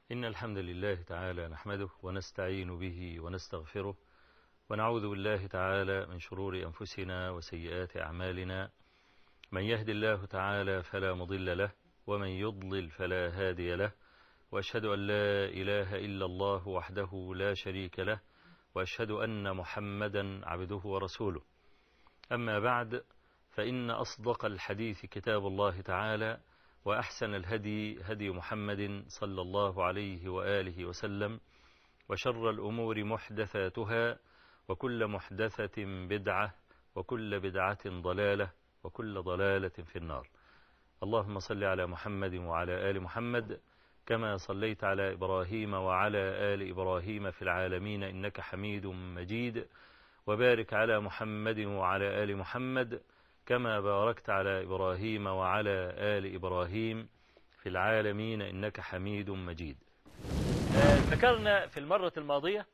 إن الحمد لله تعالى نحمده ونستعين به ونستغفره ونعوذ بالله تعالى من شرور أنفسنا وسيئات أعمالنا من يهد الله تعالى فلا مضل له ومن يضلل فلا هادي له وأشهد أن لا إله إلا الله وحده لا شريك له وأشهد أن محمدا عبده ورسوله أما بعد فإن أصدق الحديث كتاب الله تعالى وأحسن الهدي هدي محمد صلى الله عليه وآله وسلم وشر الأمور محدثاتها وكل محدثة بدعة وكل بدعة ضلالة وكل ضلالة في النار اللهم صل على محمد وعلى آل محمد كما صليت على إبراهيم وعلى آل إبراهيم في العالمين إنك حميد مجيد وبارك على محمد وعلى آل محمد كما باركت على إبراهيم وعلى آل إبراهيم في العالمين إنك حميد مجيد ذكرنا في المرة الماضية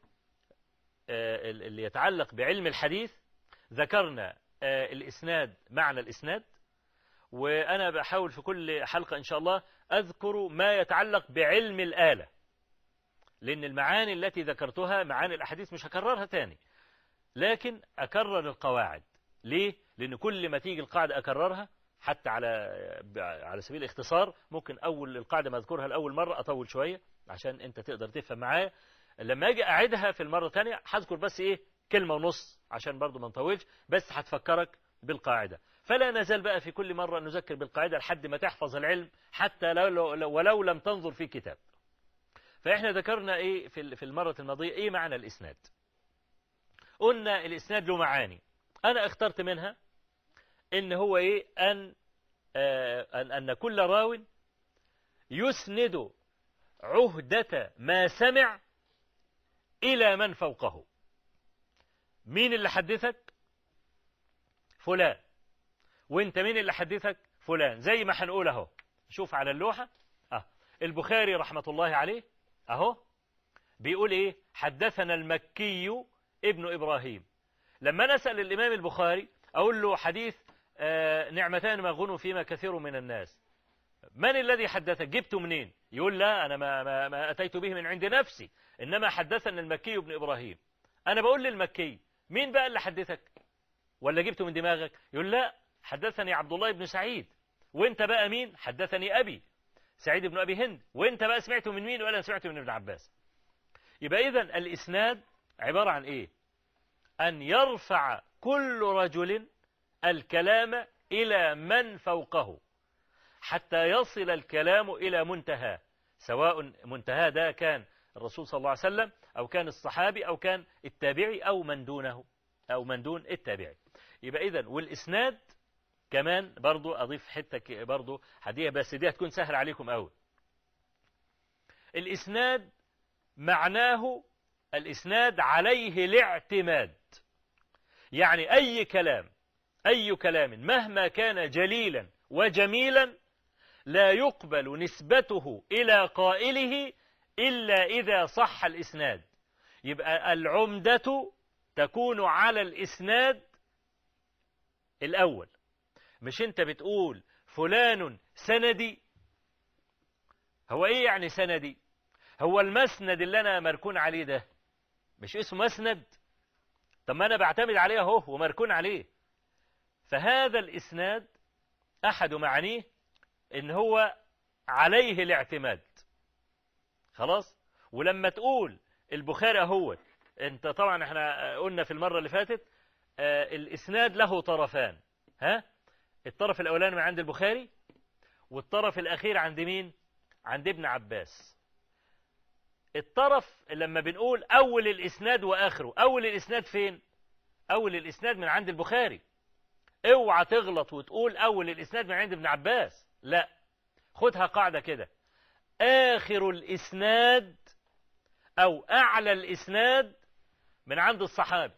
اللي يتعلق بعلم الحديث ذكرنا الإسناد معنى الإسناد وأنا بحاول في كل حلقة إن شاء الله أذكر ما يتعلق بعلم الآلة لأن المعاني التي ذكرتها معاني الأحاديث مش هكررها تاني لكن أكرر القواعد ليه؟ لأن كل ما تيجي القاعدة أكررها حتى على على سبيل الاختصار ممكن أول القاعدة ما أذكرها لأول مرة أطول شوية عشان أنت تقدر تفهم معايا لما أجي أعيدها في المرة الثانية هذكر بس إيه كلمة ونص عشان برضو ما نطولش بس هتفكرك بالقاعدة فلا نزال بقى في كل مرة نذكر بالقاعدة لحد ما تحفظ العلم حتى لو لو ولو لم تنظر في كتاب فإحنا ذكرنا إيه في في المرة الماضية إيه معنى الإسناد قلنا الإسناد له معاني أنا اخترت منها إن هو إيه أن آه أن, أن كل راو يسند عهدة ما سمع إلى من فوقه مين اللي حدثك فلان وانت مين اللي حدثك فلان زي ما هنقول اهو شوف على اللوحة اه البخاري رحمة الله عليه اهو بيقول ايه حدثنا المكي ابن ابراهيم لما نسأل الامام البخاري اقول له حديث آه نعمتان مغنوا فيما كثير من الناس من الذي حدثك جبته منين يقول لا انا ما, ما, ما اتيت به من عند نفسي انما حدثنا المكي ابن ابراهيم انا بقول للمكي مين بقى اللي حدثك ولا جبته من دماغك يقول لا حدثني عبد الله بن سعيد وانت بقى مين حدثني أبي سعيد بن أبي هند وانت بقى سمعته من مين ولا سمعته من ابن عباس يبقى إذا الإسناد عبارة عن إيه أن يرفع كل رجل الكلام إلى من فوقه حتى يصل الكلام إلى منتهى سواء منتهى ده كان الرسول صلى الله عليه وسلم أو كان الصحابي أو كان التابعي أو من دونه أو من دون التابعي يبقى إذن والإسناد كمان برضو أضيف حتة برضو هدية بس دي هتكون سهل عليكم أول الإسناد معناه الإسناد عليه الاعتماد يعني أي كلام أي كلام مهما كان جليلا وجميلا لا يقبل نسبته إلى قائله إلا إذا صح الإسناد يبقى العمدة تكون على الإسناد الأول مش أنت بتقول فلان سندي هو إيه يعني سندي هو المسند اللي أنا مركون عليه ده مش اسمه مسند طب ما أنا بعتمد عليه أهو ومركون عليه فهذا الإسناد أحد معانيه إن هو عليه الاعتماد خلاص ولما تقول البخاري اهوت انت طبعا احنا قلنا في المرة اللي فاتت آه الاسناد له طرفان ها الطرف الاولاني من عند البخاري والطرف الاخير عند مين عند ابن عباس الطرف لما بنقول اول الاسناد واخره اول الاسناد فين اول الاسناد من عند البخاري اوعى تغلط وتقول اول الاسناد من عند ابن عباس لا خدها قاعدة كده آخر الإسناد أو أعلى الإسناد من عند الصحابي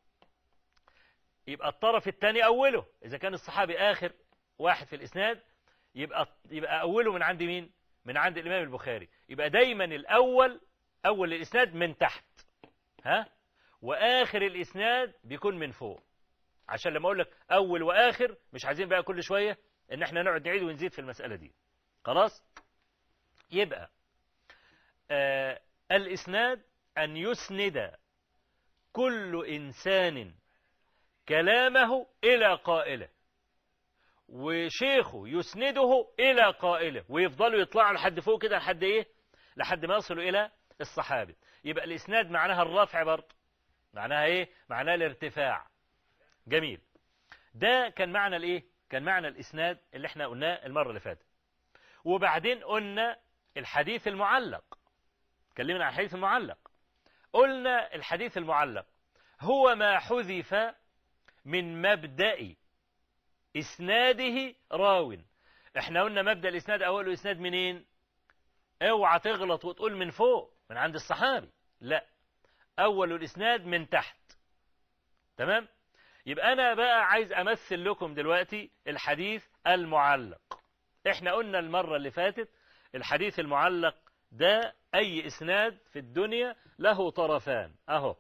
يبقى الطرف الثاني أوله إذا كان الصحابي آخر واحد في الإسناد يبقى يبقى أوله من عند مين؟ من عند الإمام البخاري يبقى دايما الأول أول الإسناد من تحت ها وآخر الإسناد بيكون من فوق عشان لما أقول لك أول وآخر مش عايزين بقى كل شوية إن إحنا نقعد نعيد ونزيد في المسألة دي خلاص يبقى آه الإسناد أن يسند كل إنسان كلامه إلى قائله وشيخه يسنده إلى قائله ويفضلوا يطلعوا لحد فوق كده لحد إيه لحد ما يصلوا إلى الصحابي يبقى الإسناد معناها الرفع برضه معناها إيه معناها الارتفاع جميل ده كان معنى الإيه كان معنى الإسناد اللي احنا قلناه المرة اللي فاتت وبعدين قلنا الحديث المعلق اتكلمنا عن الحديث المعلق قلنا الحديث المعلق هو ما حذف من مبدأ إسناده راو احنا قلنا مبدأ الإسناد أوله إسناد منين اوعى تغلط وتقول من فوق من عند الصحابي لا أول الإسناد من تحت تمام يبقى أنا بقى عايز أمثل لكم دلوقتي الحديث المعلق احنا قلنا المرة اللي فاتت الحديث المعلق ده أي إسناد في الدنيا له طرفان أهو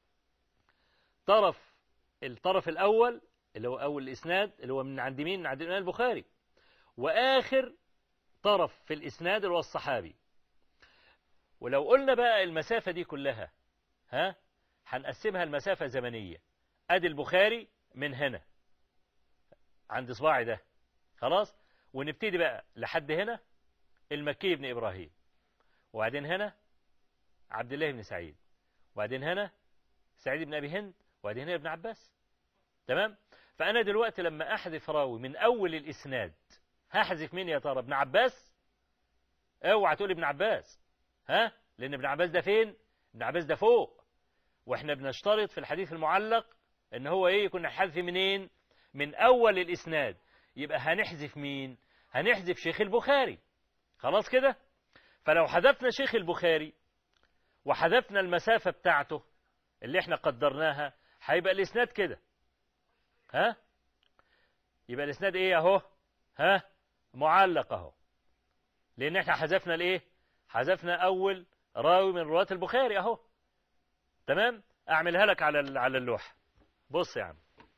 طرف الطرف الأول اللي هو أول الإسناد اللي هو من عند مين من عند الإمام البخاري وآخر طرف في الإسناد اللي هو الصحابي ولو قلنا بقى المسافة دي كلها ها هنقسمها المسافة زمنية أدي البخاري من هنا عند صباعي ده خلاص ونبتدي بقى لحد هنا المكي بن إبراهيم وبعدين هنا عبد الله بن سعيد وبعدين هنا سعيد بن أبي هند وبعدين هنا ابن عباس تمام فأنا دلوقتي لما أحذف راوي من أول الإسناد هحذف مين يا ترى ابن عباس اوعى تقول ابن عباس ها لأن ابن عباس ده فين ابن عباس ده فوق واحنا بنشترط في الحديث المعلق ان هو ايه يكون الحذف منين من اول الاسناد يبقى هنحذف مين هنحذف شيخ البخاري خلاص كده فلو حذفنا شيخ البخاري وحذفنا المسافة بتاعته اللي احنا قدرناها هيبقى الاسناد كده ها يبقى الاسناد ايه اهو ها معلق اهو لان احنا حذفنا الايه حذفنا اول راوي من رواة البخاري اهو تمام اعملها لك على على اللوحه بص يا عم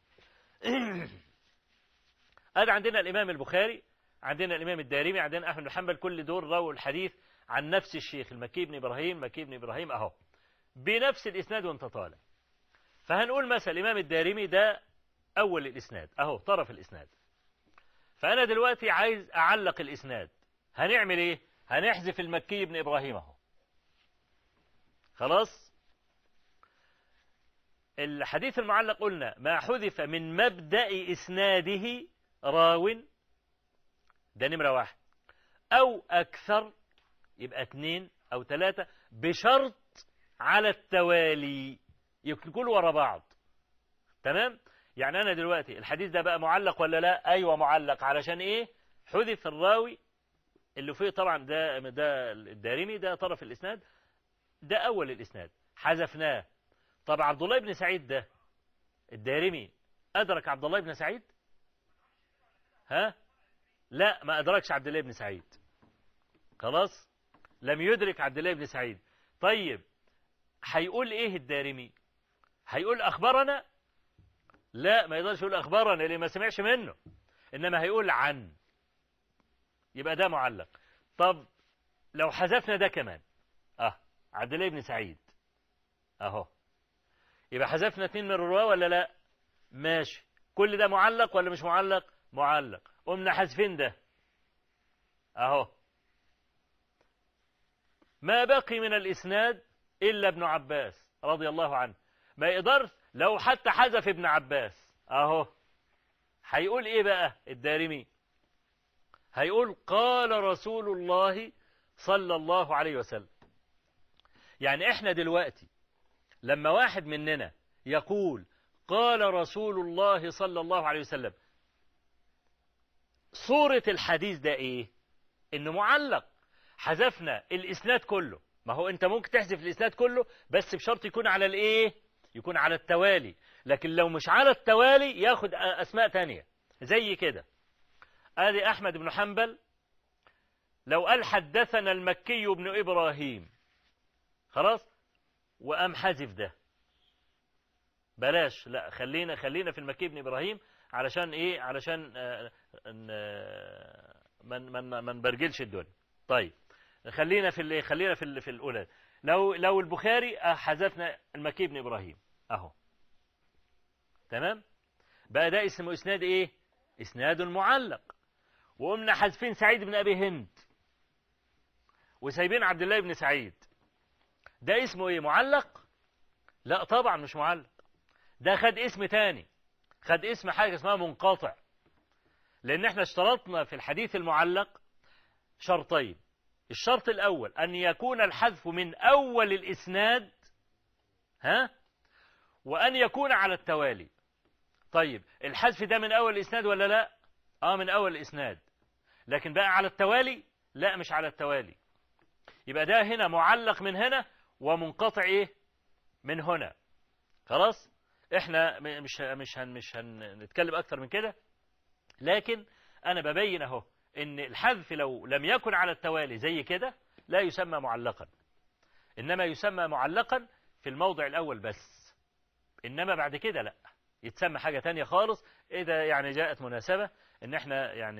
ادي عندنا الامام البخاري عندنا الامام الدارمي عندنا احمد بن حنبل كل دول رووا الحديث عن نفس الشيخ المكي بن ابراهيم مكي بن ابراهيم اهو بنفس الاسناد وانت طالع فهنقول مثلا الامام الدارمي ده اول الاسناد اهو طرف الاسناد فانا دلوقتي عايز اعلق الاسناد هنعمل ايه هنحذف المكي بن ابراهيم اهو خلاص الحديث المعلق قلنا ما حذف من مبدأ إسناده راو ده نمرة واحد أو أكثر يبقى اثنين أو ثلاثة بشرط على التوالي يكون ورا بعض تمام يعني أنا دلوقتي الحديث ده بقى معلق ولا لا أيوة معلق علشان إيه حذف الراوي اللي فيه طبعا ده ده الدارمي ده طرف الإسناد ده أول الإسناد حذفناه طب عبد الله بن سعيد ده الدارمي أدرك عبد الله بن سعيد ها لا ما أدركش عبد الله بن سعيد خلاص لم يدرك عبد الله بن سعيد طيب هيقول ايه الدارمي هيقول اخبرنا لا ما يقدرش يقول اخبرنا اللي ما سمعش منه انما هيقول عن يبقى ده معلق طب لو حذفنا ده كمان اه عبد الله بن سعيد اهو يبقى حذفنا اثنين من الرواه ولا لا ماشي كل ده معلق ولا مش معلق معلق قمنا حذفين ده اهو ما بقي من الاسناد الا ابن عباس رضي الله عنه ما يقدرش لو حتى حذف ابن عباس اهو هيقول ايه بقى الدارمي هيقول قال رسول الله صلى الله عليه وسلم يعني احنا دلوقتي لما واحد مننا يقول قال رسول الله صلى الله عليه وسلم صورة الحديث ده ايه انه معلق حذفنا الاسناد كله ما هو انت ممكن تحذف الاسناد كله بس بشرط يكون على الايه يكون على التوالي لكن لو مش على التوالي ياخد اسماء تانية زي كده ادي احمد بن حنبل لو قال حدثنا المكي بن ابراهيم خلاص وقام حذف ده بلاش لا خلينا خلينا في المكي بن ابراهيم علشان ايه علشان آه، آه، من من ما نبرجلش الدنيا طيب خلينا في اللي خلينا في في الاولى لو لو البخاري حذفنا المكي بن ابراهيم اهو تمام بقى ده اسمه اسناد ايه اسناد معلق وقمنا حذفين سعيد بن ابي هند وسايبين عبد الله بن سعيد ده اسمه ايه معلق لا طبعا مش معلق ده خد اسم تاني خد اسم حاجة اسمها منقطع لان احنا اشترطنا في الحديث المعلق شرطين الشرط الاول ان يكون الحذف من اول الاسناد ها وان يكون على التوالي طيب الحذف ده من اول الاسناد ولا لا اه من اول الاسناد لكن بقى على التوالي لا مش على التوالي يبقى ده هنا معلق من هنا ومنقطع ايه من هنا خلاص احنا مش مش هن مش هنتكلم اكتر من كده لكن انا ببين اهو ان الحذف لو لم يكن على التوالي زي كده لا يسمى معلقا انما يسمى معلقا في الموضع الاول بس انما بعد كده لا يتسمى حاجة تانية خالص اذا يعني جاءت مناسبة ان احنا يعني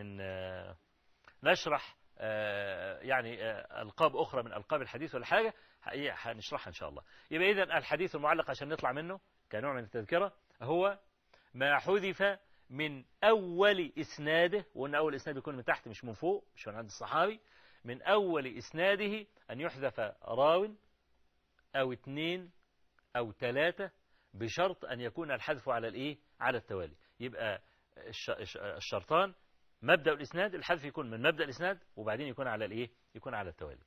نشرح يعني القاب اخرى من القاب الحديث ولا حاجة هنشرحها ان شاء الله يبقى اذا الحديث المعلق عشان نطلع منه كنوع من التذكرة هو ما حذف من أول إسناده وأن أول إسناد يكون من تحت مش من فوق مش من عند الصحابي من أول إسناده أن يحذف راو أو اثنين أو ثلاثة بشرط أن يكون الحذف على الإيه على التوالي يبقى الشرطان مبدأ الإسناد الحذف يكون من مبدأ الإسناد وبعدين يكون على الإيه يكون على التوالي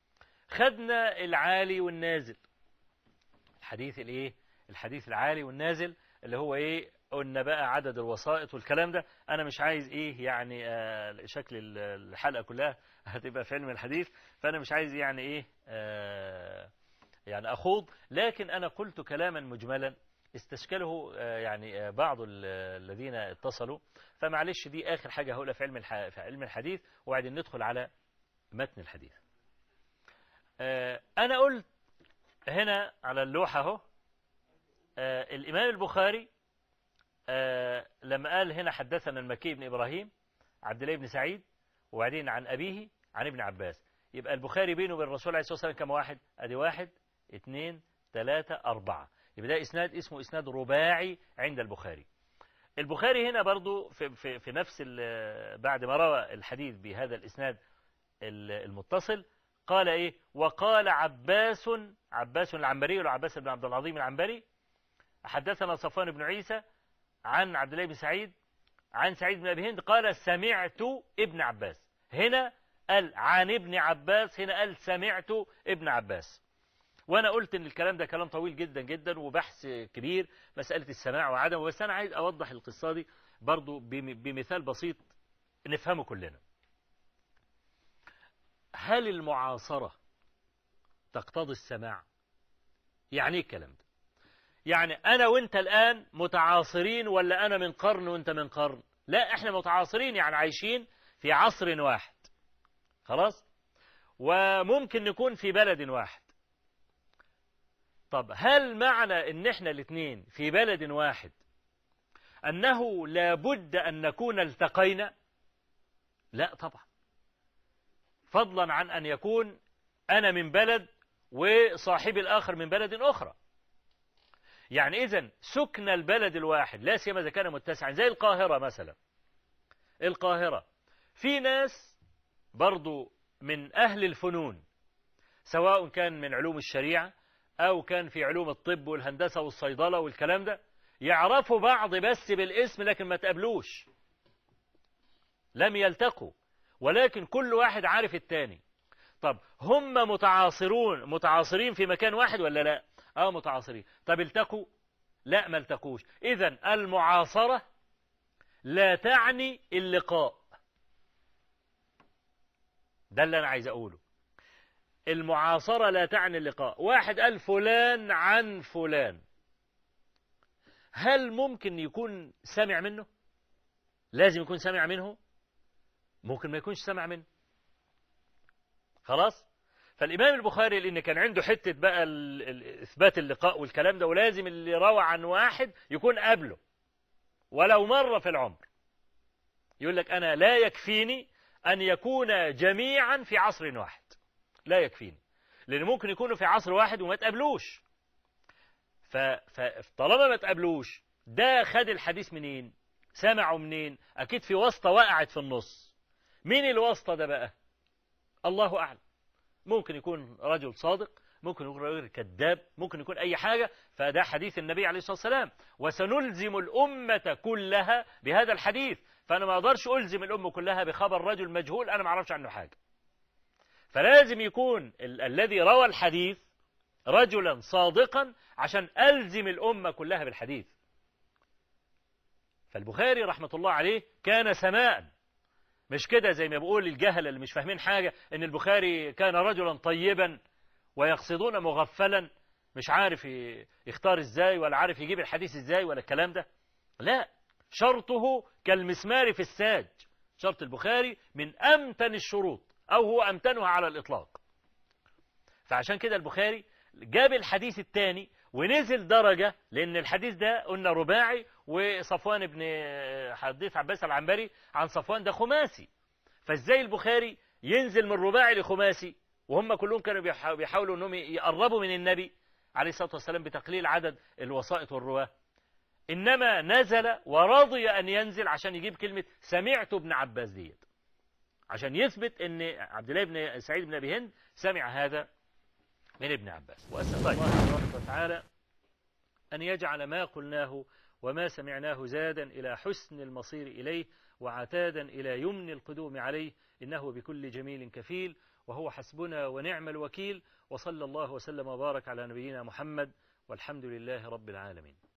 خدنا العالي والنازل الحديث الإيه الحديث العالي والنازل اللي هو ايه قلنا بقى عدد الوسائط والكلام ده انا مش عايز ايه يعني آه شكل الحلقه كلها هتبقى في علم الحديث فانا مش عايز يعني ايه آه يعني اخوض لكن انا قلت كلاما مجملا استشكله آه يعني بعض الذين اتصلوا فمعلش دي اخر حاجه هقولها في علم في علم الحديث وبعدين ندخل على متن الحديث انا قلت هنا على اللوحه اهو آه الإمام البخاري آه لما قال هنا حدثنا المكي بن إبراهيم عبد الله بن سعيد وبعدين عن أبيه عن ابن عباس يبقى البخاري بينه وبين الرسول عليه الصلاة والسلام كم واحد أدي واحد اثنين ثلاثة أربعة يبقى ده إسناد اسمه إسناد رباعي عند البخاري البخاري هنا برضو في, في, في نفس بعد ما روى الحديث بهذا الإسناد المتصل قال إيه وقال عباس عباس العنبري وعباس بن عبد العظيم العنبري حدثنا صفوان بن عيسى عن عبد الله بن سعيد عن سعيد بن أبي هند قال سمعت ابن عباس هنا قال عن ابن عباس هنا قال سمعت ابن عباس وأنا قلت إن الكلام ده كلام طويل جدا جدا وبحث كبير مسألة السماع وعدمه بس أنا عايز أوضح القصة دي برضو بمثال بسيط نفهمه كلنا هل المعاصرة تقتضي السماع يعني ايه الكلام ده يعني أنا وأنت الآن متعاصرين ولا أنا من قرن وأنت من قرن لا إحنا متعاصرين يعني عايشين في عصر واحد خلاص وممكن نكون في بلد واحد طب هل معنى ان احنا الاثنين في بلد واحد انه لابد ان نكون التقينا لا طبعا فضلا عن ان يكون انا من بلد وصاحبي الاخر من بلد اخرى يعني اذا سكن البلد الواحد لا سيما اذا كان متسعا زي القاهرة مثلا القاهرة في ناس برضو من اهل الفنون سواء كان من علوم الشريعة أو كان في علوم الطب والهندسة والصيدلة والكلام ده يعرفوا بعض بس بالاسم لكن ما تقابلوش لم يلتقوا ولكن كل واحد عارف التاني طب هم متعاصرون متعاصرين في مكان واحد ولا لا اه متعاصرين طب التقوا لا ما التقوش اذا المعاصرة لا تعني اللقاء ده اللي انا عايز اقوله المعاصرة لا تعني اللقاء واحد قال فلان عن فلان هل ممكن يكون سمع منه لازم يكون سمع منه ممكن ما يكونش سمع منه خلاص فالإمام البخاري لأن كان عنده حتة بقى إثبات اللقاء والكلام ده ولازم اللي روى عن واحد يكون قبله ولو مرة في العمر يقول لك أنا لا يكفيني أن يكون جميعا في عصر واحد لا يكفيني لأن ممكن يكونوا في عصر واحد وما تقابلوش فطالما ما تقابلوش ده خد الحديث منين سمعوا منين أكيد في واسطة وقعت في النص مين الواسطة ده بقى الله أعلم ممكن يكون رجل صادق ممكن يكون رجل كذاب ممكن يكون أي حاجة فده حديث النبي عليه الصلاة والسلام وسنلزم الأمة كلها بهذا الحديث فأنا ما أقدرش ألزم الأمة كلها بخبر رجل مجهول أنا ما أعرفش عنه حاجة فلازم يكون ال الذي روى الحديث رجلا صادقا عشان ألزم الأمة كلها بالحديث فالبخاري رحمة الله عليه كان سماء مش كده زي ما بقول الجهل اللي مش فاهمين حاجة ان البخاري كان رجلا طيبا ويقصدون مغفلا مش عارف يختار ازاي ولا عارف يجيب الحديث ازاي ولا الكلام ده لا شرطه كالمسمار في الساج شرط البخاري من أمتن الشروط أو هو أمتنها على الإطلاق فعشان كده البخاري جاب الحديث الثاني ونزل درجة لأن الحديث ده قلنا رباعي وصفوان بن حديث عباس العنبري عن صفوان ده خماسي فازاي البخاري ينزل من رباعي لخماسي وهم كلهم كانوا بيحاولوا انهم يقربوا من النبي عليه الصلاة والسلام بتقليل عدد الوسائط والرواه إنما نزل ورضي أن ينزل عشان يجيب كلمة سمعت ابن عباس ديت عشان يثبت أن عبد الله بن سعيد بن أبي هند سمع هذا من ابن عباس وأسأل الله تبارك وتعالى أن يجعل ما قلناه وما سمعناه زادا إلى حسن المصير إليه وعتادا إلى يمن القدوم عليه إنه بكل جميل كفيل وهو حسبنا ونعم الوكيل وصلى الله وسلم وبارك على نبينا محمد والحمد لله رب العالمين